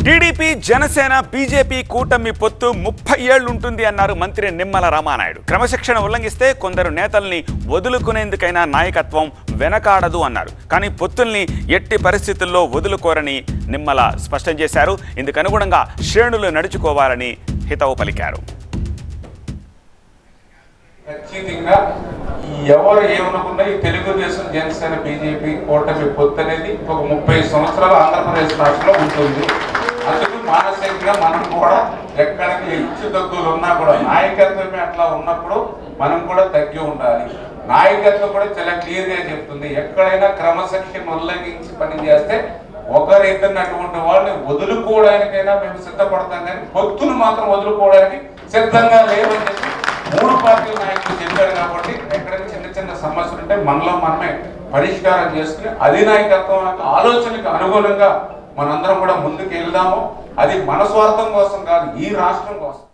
TDP Janasena BJP కూటమి పొత్తు ముప్పై ఏళ్లుంటుంది అన్నారు మంత్రి నిమ్మల రామానాయుడు క్రమశిక్షణ ఉల్లంఘిస్తే కొందరు నేతల్ని వదులుకునేందుకైనా నాయకత్వం వెనకాడదు అన్నారు కానీ పొత్తుల్ని ఎట్టి పరిస్థితుల్లో వదులుకోరని నిమ్మల స్పష్టం చేశారు ఇందుకు అనుగుణంగా శ్రేణులు నడుచుకోవాలని హితవు పలికారు ఖచ్చితంగా ఎవరు ఏమనుకున్నా ఈ తెలుగుదేశం జనసేన బీజేపీ కూటమి పొత్తు అనేది ఒక ముప్పై సంవత్సరాలు ఆంధ్రప్రదేశ్ రాష్ట్రంలో ఉంటుంది అందుకు మానసికంగా మనం కూడా ఎక్కడికి హెచ్చు తగ్గులు ఉన్నా కూడా నాయకత్వమే అట్లా ఉన్నప్పుడు మనం కూడా తగ్గి ఉండాలి నాయకత్వం కూడా చాలా క్లియర్ గా చెప్తుంది ఎక్కడైనా క్రమశిక్షణ ఉల్లంఘించి పని చేస్తే ఒకరు ఇద్దరిని అటువంటి వాళ్ళని వదులుకోవడానికైనా మేము సిద్ధపడతాం కానీ పొత్తులు మాత్రం వదులుకోవడానికి సిద్ధంగా లేవని చెప్పి మూడు పార్టీల నాయకులు చెప్పారు కాబట్టి ఎక్కడైనా చిన్న చిన్న సమస్యలు ఉంటే మనలో మనమే పరిష్కారం చేసుకుని అధినాయకత్వం యొక్క ఆలోచనకు అనుగుణంగా మనందరం కూడా ముందుకు వెళ్దాము అది మన స్వార్థం కోసం కాదు ఈ రాష్ట్రం కోసం